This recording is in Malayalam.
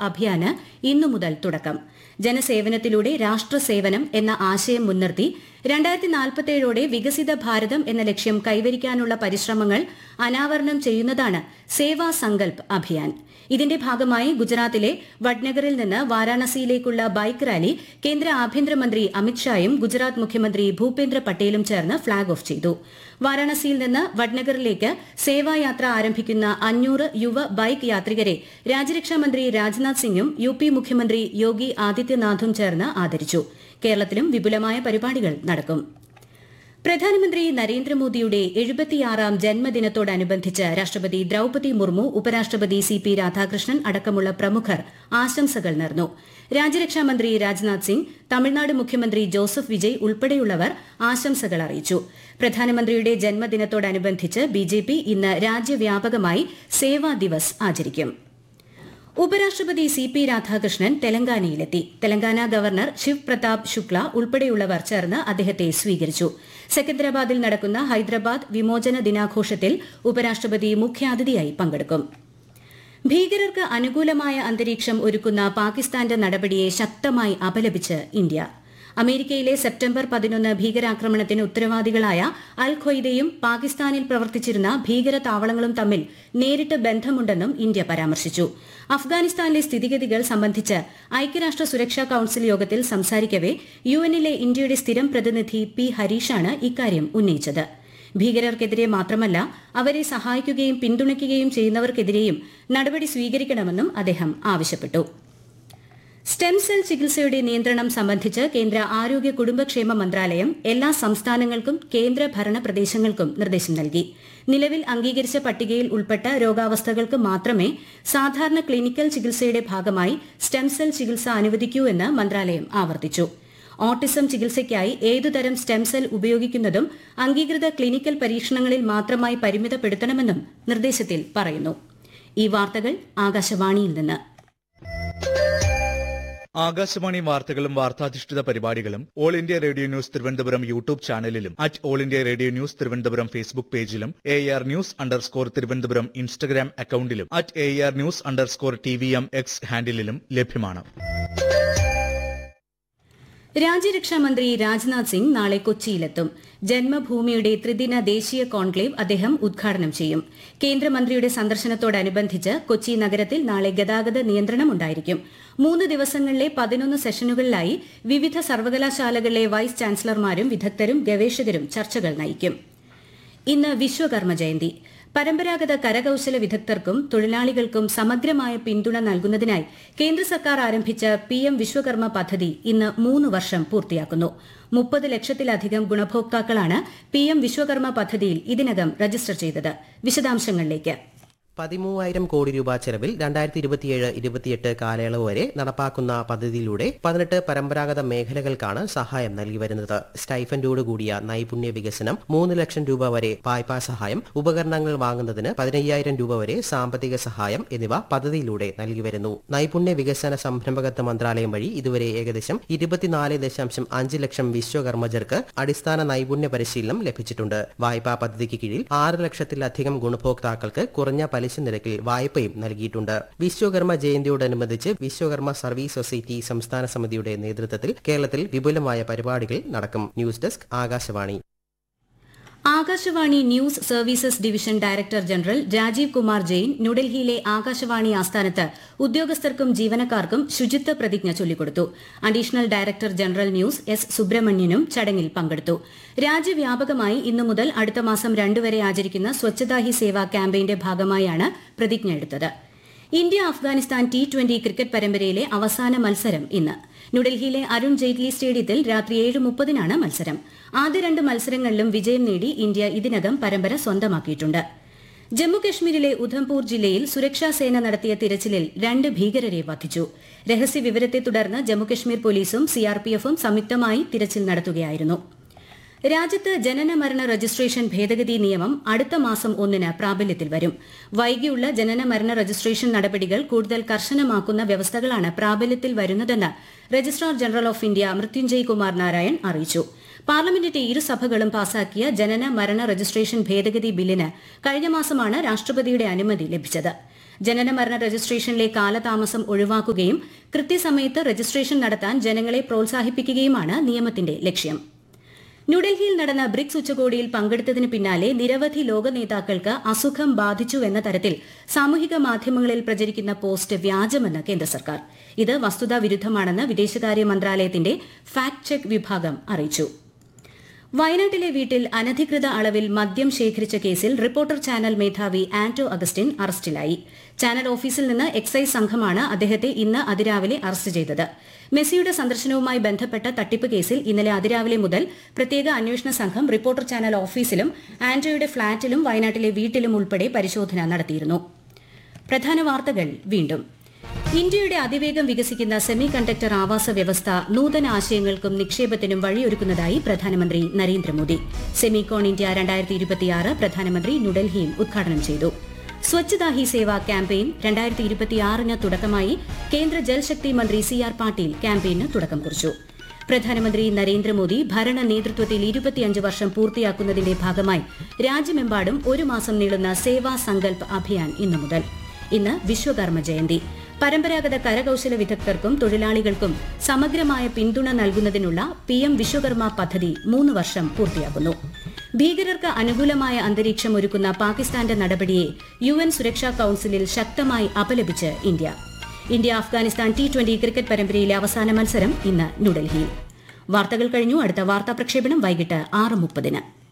അഭിയാന് ഇന്നു മുതൽ തുടക്കം ജനസേവനത്തിലൂടെ രാഷ്ട്രസേവനം എന്ന ആശയം മുൻനിർത്തി രണ്ടായിരത്തി നാൽപ്പത്തേഴോടെ വികസിത ഭാരതം എന്ന ലക്ഷ്യം കൈവരിക്കാനുള്ള പരിശ്രമങ്ങൾ അനാവരണം ചെയ്യുന്നതാണ് സേവാ സങ്കൽപ് അഭിയാൻ ഇതിന്റെ ഭാഗമായി ഗുജറാത്തിലെ വഡ്നഗറിൽ നിന്ന് വാരാണസിയിലേക്കുള്ള ബൈക്ക് റാലി കേന്ദ്ര ആഭ്യന്തരമന്ത്രി അമിത്ഷായും ഗുജറാത്ത് മുഖ്യമന്ത്രി ഭൂപേന്ദ്ര പട്ടേലും ചേർന്ന് ഫ്ളാഗ് ഓഫ് ചെയ്തു വാരാണസിയിൽ നിന്ന് വഡ്നഗറിലേക്ക് സേവായാത്ര ആരംഭിക്കുന്ന അഞ്ഞൂറ് യുവ ബൈക്ക് യാത്രികരെ രാജ്യരക്ഷാമന്ത്രി രാജ്നാഥ് സിംഗും യു പി മുഖ്യമന്ത്രി യോഗി ആദിത്യനാഥും ചേർന്ന് ആദരിച്ചു കേരളത്തിലും വിപുലമായ പരിപാടികൾ നടക്കും പ്രധാനമന്ത്രി നരേന്ദ്രമോദിയുടെ എഴുപത്തിയാറാം ജന്മദിനത്തോടനുബന്ധിച്ച് രാഷ്ട്രപതി ദ്രൌപതി മുർമു ഉപരാഷ്ട്രപതി സി പി രാധാകൃഷ്ണൻ അടക്കമുള്ള പ്രമുഖർ ആശംസകൾ നേർന്നു രാജ്യരക്ഷാമന്ത്രി രാജ്നാഥ് സിംഗ് തമിഴ്നാട് മുഖ്യമന്ത്രി ജോസഫ് വിജയ് ഉൾപ്പെടെയുള്ളവർ ആശംസകൾ അറിയിച്ചു പ്രധാനമന്ത്രിയുടെ ജന്മദിനത്തോടനുബന്ധിച്ച് ബിജെപി ഇന്ന് രാജ്യവ്യാപകമായി സേവാ ദിവസ് ആചരിക്കും ഉപരാഷ്ട്രപതി സി പി രാധാകൃഷ്ണൻ തെലങ്കാനയിലെത്തി തെലങ്കാന ഗവർണർ ശിവ് പ്രതാപ് ശുക്ല ഉൾപ്പെടെയുള്ളവർ ചേർന്ന് അദ്ദേഹത്തെ സ്വീകരിച്ചു സെക്കന്ദരാബാദിൽ നടക്കുന്ന ഹൈദരാബാദ് വിമോചന ദിനാഘോഷത്തിൽ ഉപരാഷ്ട്രപതി മുഖ്യാതിഥിയായി പങ്കെടുക്കും ഭീകരർക്ക് അനുകൂലമായ അന്തരീക്ഷം ഒരുക്കുന്ന പാകിസ്ഥാന്റെ നടപടിയെ ശക്തമായി അപലപിച്ച് ഇന്ത്യ അമേരിക്കയിലെ സെപ്റ്റംബർ പതിനൊന്ന് ഭീകരാക്രമണത്തിന് ഉത്തരവാദികളായ അൽ ഖ്വയ്ദയും പാകിസ്ഥാനിൽ പ്രവർത്തിച്ചിരുന്ന ഭീകര താവളങ്ങളും തമ്മിൽ നേരിട്ട് ബന്ധമുണ്ടെന്നും ഇന്ത്യ പരാമർശിച്ചു അഫ്ഗാനിസ്ഥാനിലെ സ്ഥിതിഗതികൾ സംബന്ധിച്ച് ഐക്യരാഷ്ട്ര സുരക്ഷാ കൌൺസിൽ യോഗത്തിൽ സംസാരിക്കവെ യുഎന്നിലെ ഇന്ത്യയുടെ സ്ഥിരം പ്രതിനിധി പി ഹരീഷാണ് ഇക്കാര്യം ഉന്നയിച്ചത് ഭീകരർക്കെതിരെ മാത്രമല്ല അവരെ സഹായിക്കുകയും പിന്തുണയ്ക്കുകയും ചെയ്യുന്നവർക്കെതിരെയും നടപടി സ്വീകരിക്കണമെന്നും അദ്ദേഹം ആവശ്യപ്പെട്ടു സ്റ്റെം സെൽ ചികിത്സയുടെ നിയന്ത്രണം സംബന്ധിച്ച് കേന്ദ്ര ആരോഗ്യ കുടുംബക്ഷേമ മന്ത്രാലയം എല്ലാ സംസ്ഥാനങ്ങൾക്കും കേന്ദ്ര ഭരണ പ്രദേശങ്ങൾക്കും നിർദ്ദേശം നൽകി നിലവിൽ അംഗീകരിച്ച പട്ടികയിൽ ഉൾപ്പെട്ട രോഗാവസ്ഥകൾക്ക് മാത്രമേ സാധാരണ ക്ലിനിക്കൽ ചികിത്സയുടെ ഭാഗമായി സ്റ്റെം സെൽ ചികിത്സ അനുവദിക്കൂ എന്ന് മന്ത്രാലയം ആവർത്തിച്ചു ഓട്ടിസം ചികിത്സയ്ക്കായി ഏതുതരം സ്റ്റെം സെൽ ഉപയോഗിക്കുന്നതും അംഗീകൃത ക്ലിനിക്കൽ പരീക്ഷണങ്ങളിൽ മാത്രമായി പരിമിതപ്പെടുത്തണമെന്നും നിർദ്ദേശത്തിൽ പറയുന്നു ഈ വാർത്തകൾ ആകാശവാണിയിൽ നിന്ന് ആകാശവാണി വാർത്തകളും വാർത്താധിഷ്ഠിത പരിപാടികളും All India Radio news Thiruvananthapuram YouTube ചാനലിലും at All India Radio news Thiruvananthapuram Facebook പേജിലും A R news underscore Thiruvananthapuram Instagram അക്കൌണ്ടിലും at A R news underscore T V M X ഹാൻഡിലും ലഭ്യമാണ് രാജ്യരക്ഷാമന്ത്രി രാജ്നാഥ് സിംഗ് നാളെ കൊച്ചിയിലെത്തും ജന്മഭൂമിയുടെ ത്രിദിന ദേശീയ കോൺക്ലേവ് അദ്ദേഹം ഉദ്ഘാടനം ചെയ്യും കേന്ദ്രമന്ത്രിയുടെ സന്ദർശനത്തോടനുബന്ധിച്ച് കൊച്ചി നഗരത്തിൽ നാളെ ഗതാഗത നിയന്ത്രണം ഉണ്ടായിരിക്കും മൂന്ന് ദിവസങ്ങളിലെ പതിനൊന്ന് സെഷനുകളിലായി വിവിധ സർവകലാശാലകളിലെ വൈസ് ചാൻസലർമാരും വിദഗ്ധരും ഗവേഷകരും ചർച്ചകൾ നയിക്കും ഇന്ന് വിശ്വകർമ്മ ജയന്തി പരമ്പരാഗത കരകൌശല വിദഗ്ധർക്കും തൊഴിലാളികൾക്കും സമഗ്രമായ പിന്തുണ നൽകുന്നതിനായി കേന്ദ്ര സർക്കാർ ആരംഭിച്ച പി എം വിശ്വകർമ്മ പദ്ധതി ഇന്ന് മൂന്ന് വർഷം പൂർത്തിയാക്കുന്നു മുപ്പത് ലക്ഷത്തിലധികം ഗുണഭോക്താക്കളാണ് പി എം വിശ്വകർമ്മ പദ്ധതിയിൽ ഇതിനകം രജിസ്റ്റർ ചെയ്തത് വിശദാംശങ്ങളിലേക്ക് പതിമൂവായിരം കോടി രൂപ ചെലവിൽ രണ്ടായിരത്തി ഇരുപത്തിയേഴ് ഇരുപത്തിയെട്ട് കാലയളവ് വരെ നടപ്പാക്കുന്ന പദ്ധതിയിലൂടെ പതിനെട്ട് പരമ്പരാഗത മേഖലകൾക്കാണ് സഹായം നൽകി വരുന്നത് സ്റ്റൈഫൻഡോട് കൂടിയ നൈപുണ്യ വികസനം മൂന്ന് ലക്ഷം രൂപ വരെ വായ്പാ സഹായം ഉപകരണങ്ങൾ വാങ്ങുന്നതിന് പതിനയ്യായിരം രൂപ വരെ സാമ്പത്തിക സഹായം എന്നിവ പദ്ധതിയിലൂടെ നൽകി വരുന്നു നൈപുണ്യ വികസന സംരംഭകത്വ മന്ത്രാലയം വഴി ഇതുവരെ ഏകദേശം ഇരുപത്തിനാല് ദശാംശം അഞ്ച് ലക്ഷം വിശ്വകർമ്മജർക്ക് അടിസ്ഥാന നൈപുണ്യ പരിശീലനം ലഭിച്ചിട്ടുണ്ട് വായ്പാ പദ്ധതിക്ക് കീഴിൽ ആറ് ലക്ഷത്തിലധികം ഗുണഭോക്താക്കൾക്ക് കുറഞ്ഞ പലിശ നിരക്കിൽ വായ്പയും നൽകിയിട്ടുണ്ട് വിശ്വകർമ്മ ജയന്തിയോടനുബന്ധിച്ച് വിശ്വകർമ്മ സർവീസ് സൊസൈറ്റി സംസ്ഥാന സമിതിയുടെ നേതൃത്വത്തിൽ കേരളത്തിൽ വിപുലമായ പരിപാടികൾ നടക്കും news desk Akashvani Akashvani news services division director general Rajeev Kumar Jain ന്യൂഡൽഹിയിലെ ആകാശവാണി ആസ്ഥാനത്ത് ഉദ്യോഗസ്ഥർക്കും ജീവനക്കാർക്കും ശുചിത്വ പ്രതിജ്ഞ ചൊല്ലിക്കൊടുത്തു additional director general news S സുബ്രഹ്മണ്യനും ചടങ്ങിൽ പങ്കെടുത്തു രാജ്യവ്യാപകമായി ഇന്നു മുതൽ അടുത്ത മാസം രണ്ടുവരെ ആചരിക്കുന്ന സ്വച്ഛതാ ഹി സേവ ക്യാമ്പയിന്റെ ഭാഗമായാണ് പ്രതിജ്ഞ എടുത്തത് India Afghanistan T twenty cricket പരമ്പരയിലെ അവസാന മത്സരം ഇന്ന് ന്യൂഡൽഹിയിലെ അരുൺ ജെയ്റ്റ്ലി സ്റ്റേഡിയത്തിൽ രാത്രി ഏഴ് മുപ്പതിനാണ് മത്സരം ആദ്യ രണ്ട് മത്സരങ്ങളിലും വിജയം നേടി ഇന്ത്യ ഇതിനകം പരമ്പര സ്വന്തമാക്കിയിട്ടുണ്ട് ജമ്മുകശ്മീരിലെ ഉധംപൂർ ജില്ലയിൽ സുരക്ഷാ സേന നടത്തിയ തിരച്ചിലിൽ രണ്ട് ഭീകരരെ വധിച്ചു രഹസ്യവിവരത്തെ തുടർന്ന് ജമ്മുകശ്മീർ പോലീസും സിആർപിഎഫും സംയുക്തമായി തിരച്ചിൽ നടത്തുകയായിരുന്നു രാജ്യത്ത് ജനന മരണ രജിസ്ട്രേഷൻ ഭേദഗതി നിയമം അടുത്ത മാസം ഒന്നിന് പ്രാബല്യത്തിൽ വരും വൈകിയുള്ള ജനന മരണ രജിസ്ട്രേഷൻ നടപടികൾ കൂടുതൽ കർശനമാക്കുന്ന വ്യവസ്ഥകളാണ് പ്രാബല്യത്തിൽ വരുന്നതെന്ന് registrar general of India Mrityunjay Kumar Narayan അറിയിച്ചു പാർലമെന്റിന്റെ ഇരുസഭകളും പാസാക്കിയ ജനന മരണ രജിസ്ട്രേഷൻ ഭേദഗതി ബില്ലിന് കഴിഞ്ഞ മാസമാണ് രാഷ്ട്രപതിയുടെ അനുമതി ലഭിച്ചത് ജനനമരണ രജിസ്ട്രേഷനിലെ കാലതാമസം ഒഴിവാക്കുകയും കൃത്യസമയത്ത് രജിസ്ട്രേഷൻ നടത്താൻ ജനങ്ങളെ പ്രോത്സാഹിപ്പിക്കുകയുമാണ് നിയമത്തിന്റെ ലക്ഷ്യം ന്യൂഡൽഹിയിൽ നടന്ന ബ്രിക്സ് ഉച്ചകോടിയിൽ പങ്കെടുത്തതിന് പിന്നാലെ നിരവധി ലോക നേതാക്കൾക്ക് അസുഖം ബാധിച്ചു എന്ന തരത്തിൽ സാമൂഹിക മാധ്യമങ്ങളിൽ പ്രചരിക്കുന്ന പോസ്റ്റ് വ്യാജമെന്ന് കേന്ദ്ര സർക്കാർ ഇത് വസ്തുതാ വിരുദ്ധമാണെന്ന് വിദേശകാര്യ മന്ത്രാലയത്തിന്റെ ഫാക്ട് ചെക്ക് വിഭാഗം അറിയിച്ചു വയനാട്ടിലെ വീട്ടിൽ അനധികൃത അളവിൽ മദ്യം ശേഖരിച്ച കേസിൽ റിപ്പോർട്ടർ ചാനൽ മേധാവി ആന്റോ അഗസ്റ്റിൻ അറസ്റ്റിലായി ചാനൽ ഓഫീസിൽ നിന്ന് എക്സൈസ് സംഘമാണ് അദ്ദേഹത്തെ ഇന്ന് അതിരാവിലെ അറസ്റ്റ് ചെയ്തത് മെസ്സിയുടെ സന്ദർശനവുമായി ബന്ധപ്പെട്ട തട്ടിപ്പ് കേസിൽ ഇന്നലെ അതിരാവിലെ മുതൽ പ്രത്യേക അന്വേഷണ സംഘം റിപ്പോർട്ടർ ചാനൽ ഓഫീസിലും ആന്റോയുടെ ഫ്ളാറ്റിലും വയനാട്ടിലെ വീട്ടിലും ഉൾപ്പെടെ പരിശോധന നടത്തിയിരുന്നു പ്രധാന വാർത്തകൾ വീണ്ടും ഇന്ത്യയുടെ അതിവേഗം വികസിക്കുന്ന സെമി കണ്ടക്ടർ ആവാസ വ്യവസ്ഥ നൂതന ആശയങ്ങൾക്കും നിക്ഷേപത്തിനും വഴിയൊരുക്കുന്നതായി പ്രധാനമന്ത്രി നരേന്ദ്രമോദി സെമികോൺ ഇന്ത്യ രണ്ടായിരത്തി ഇരുപത്തിയാറ് പ്രധാനമന്ത്രി ന്യൂഡൽഹിയിൽ ഉദ്ഘാടനം ചെയ്തു സ്വച്ഛതാ ഹി സേവ ക്യാമ്പയിൻ രണ്ടായിരത്തി ഇരുപത്തിയാറിന് തുടക്കമായി കേന്ദ്ര ജൽശക്തി മന്ത്രി സി ആർ പാട്ടീൽ ക്യാമ്പയിന് തുടക്കം കുറിച്ചു പ്രധാനമന്ത്രി നരേന്ദ്രമോദി ഭരണ നേതൃത്വത്തിൽ ഇരുപത്തിയഞ്ച് വർഷം പൂർത്തിയാക്കുന്നതിന്റെ ഭാഗമായി രാജ്യമെമ്പാടും ഒരു മാസം നീളുന്ന സേവാ സങ്കൽപ് അഭിയാൻ ഇന്നു മുതൽ ഇന്ന് വിശ്വകർമ്മ ജയന്തി പരമ്പരാഗത കരകൌശല വിദഗ്ധർക്കും തൊഴിലാളികൾക്കും സമഗ്രമായ പിന്തുണ നൽകുന്നതിനുള്ള പി എം വിശ്വകർമ്മ പദ്ധതി മൂന്ന് വർഷം പൂർത്തിയാക്കുന്നു ഭീകരർക്ക് അനുകൂലമായ അന്തരീക്ഷം ഒരുക്കുന്ന പാകിസ്ഥാന്റെ നടപടിയെ യു എൻ സുരക്ഷാ കൌൺസിലിൽ ശക്തമായി അപലപിച്ച് India India Afghanistan T twenty cricket പരമ്പരയിലെ അവസാന മത്സരം ഇന്ന് ന്യൂഡൽഹിയിൽ വാർത്തകൾ കഴിഞ്ഞു അടുത്ത വാർത്താ പ്രക്ഷേപണം വൈകിട്ട് ആറ് മുപ്പതിന്